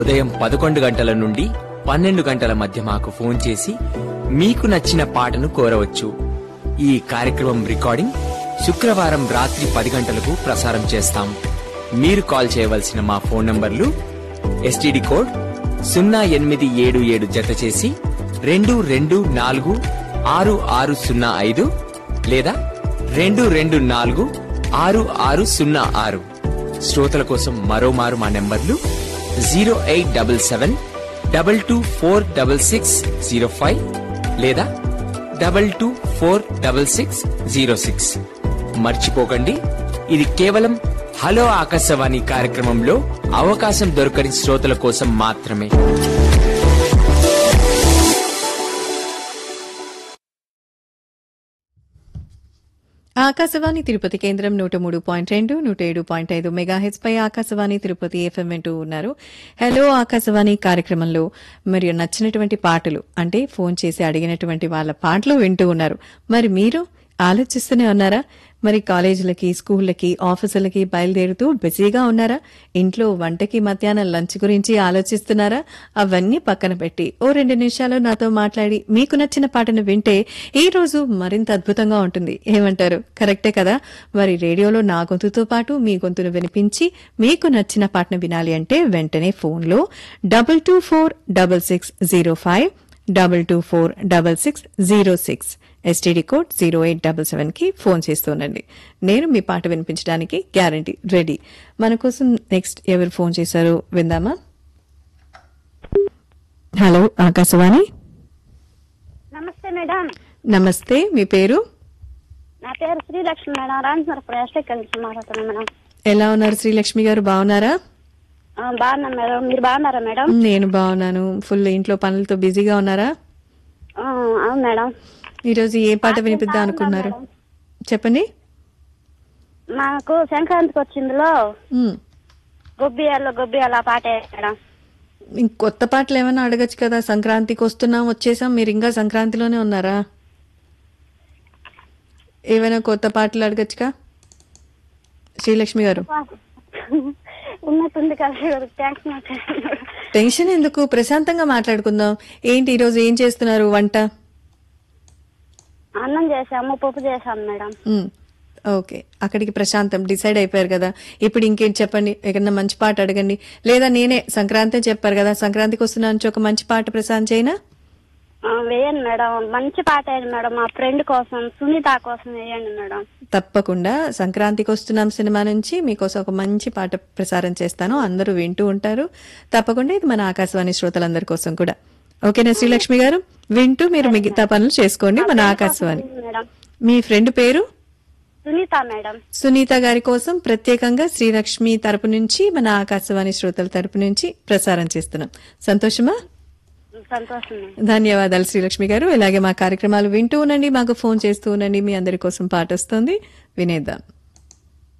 ఉదయం పదకొండు గంటల నుండి పన్నెండు గంటల మధ్య మాకు ఫోన్ చేసి మీకు నచ్చిన పాటను కోరవచ్చు ఈ కార్యక్రమం రికార్డింగ్ శుక్రవారం రాత్రి పది గంటలకు ప్రసారం చేస్తాం మీరు కాల్ చేయవలసిన మా ఫోన్ నంబర్లు ఎస్టీడీ కోడ్ సున్నా ఎనిమిది ఏడు ఏడు జత చేసి రెండు రెండు నాలుగు ఆరు ఆరు సున్నా ఐదు లేదా రెండు రెండు నాలుగు ఆరు ఆరు సున్నా ఆరు శ్రోతల కోసం మరోమారు మా నెంబర్లు zero eight double seven double two four double six zero five లేదా double two four double six zero six మర్చిపోకండి ఇది కేవలం హలో ఆకాశవాణి కార్యక్రమంలో అవకాశం దొరకని శ్రోతల కోసం మాత్రమే ఆకాశవాణి తిరుపతి కేంద్రం నూట మూడు పాయింట్ రెండు నూట ఏడు పాయింట్ ఐదు మెగాహెచ్ పై ఆకాశవాణి తిరుపతి ఎఫ్ఎం వింటూ ఉన్నారు హలో ఆకాశవాణి కార్యక్రమంలో మరియు నచ్చినటువంటి పాటలు అంటే ఫోన్ చేసి అడిగినటువంటి వాళ్ళ పాటలు వింటూ ఉన్నారు మరి మీరు ఆలోచిస్తూనే ఉన్నారా మరి కాలేజీలకి స్కూళ్ళకి ఆఫీసులకి బయలుదేరుతూ బిజీగా ఉన్నారా ఇంట్లో వంటకి మధ్యాహ్నం లంచ్ గురించి ఆలోచిస్తున్నారా అవన్నీ పక్కన పెట్టి ఓ రెండు నిమిషాలు నాతో మాట్లాడి మీకు నచ్చిన పాటను వింటే ఈ రోజు మరింత అద్భుతంగా ఉంటుంది ఏమంటారు కరెక్టే కదా మరి రేడియోలో నా గొంతుతో పాటు మీ గొంతును వినిపించి మీకు నచ్చిన పాటను వినాలి అంటే వెంటనే ఫోన్లో double two four double six zero five double two four double six zero six STD code zero eight double seven కి ఫోన్ చేస్తూనండి నేను మీ పాట వినిపించడానికి గ్యారంటీ రెడీ మన కోసం నెక్స్ట్ ఎవరు ఫోన్ చేశారు విందామా హలో ఆకాశవాణి నమస్తే మేడం నమస్తే మీ పేరు నా పేరు శ్రీలక్ష్మి మేడం రామచంద్రపురం ఎస్టేట్ నుంచి మాట్లాడుతున్నాను మేడం ఎలా ఉన్నారు శ్రీలక్ష్మి గారు బాగున్నారా ఆ, బాగున్నాను మేడం మీరు బాగున్నారా మేడం నేను బాగున్నాను ఫుల్ ఇంట్లో పనులతో బిజీగా ఉన్నారా ఆ, అవును మేడం ఈరోజు ఏ పాట వినిపిద్దాం అనుకున్నారు చెప్పండి మాకు సంక్రాంతికి వచ్చిందిలో ఉమ్. గొబ్బియాల్లో గొబ్బియాల పాట మేడం ఇంక కొత్త పాటలు ఏమైనా అడగచ్చు కదా సంక్రాంతికి వస్తున్నాం వచ్చేసాం మీరు ఇంకా సంక్రాంతిలోనే ఉన్నారా ఏమైనా కొత్త పాటలు అడగచ్చుగా శ్రీలక్ష్మి గారు ఉన్నట్టుంది కదా థ్యాంక్స్ మేడం టెన్షన్ ఎందుకు ప్రశాంతంగా మాట్లాడుకుందాం ఏంటి ఈరోజు ఏం చేస్తున్నారు వంట అన్నం చేసాము పప్పు చేసాము మేడం ఉమ్, ఓకే అక్కడికి ప్రశాంతం డిసైడ్ అయిపోయారు కదా ఇప్పుడు ఇంకేంటి చెప్పండి ఎక్కడన్నా మంచి పాట అడగండి లేదా నేనే సంక్రాంతి చెప్పారు కదా సంక్రాంతికి వస్తున్నా నుంచి ఒక మంచి పాట ప్రశాంత్ చేయనా ఆ, వేయండి మేడం మంచి పాట వేయండి మేడం మా ఫ్రెండ్ కోసం సునీత కోసం వేయండి మేడం తప్పకుండా సంక్రాంతికి వస్తున్నాం సినిమా నుంచి మీకోసం ఒక మంచి పాట ప్రసారం చేస్తాను అందరూ వింటూ ఉంటారు తప్పకుండా ఇది మన ఆకాశవాణి శ్రోతలందరి కోసం కూడా ఓకేనా శ్రీలక్ష్మి గారు వింటూ మీరు మిగతా పనులు చేసుకోండి మన ఆకాశవాణి మేడం మీ ఫ్రెండ్ పేరు సునీత మేడం సునీత గారి కోసం ప్రత్యేకంగా శ్రీలక్ష్మి తరపు నుంచి మన ఆకాశవాణి శ్రోతల తరపు నుంచి ప్రసారం చేస్తున్నాం సంతోషమా సంతోషం మేడం ధన్యవాదాలు శ్రీలక్ష్మి గారు ఇలాగే మా కార్యక్రమాలు వింటూ ఉండండి మాకు ఫోన్ చేస్తూ ఉండండి మీ అందరి కోసం పాట వస్తుంది వినేద్దాం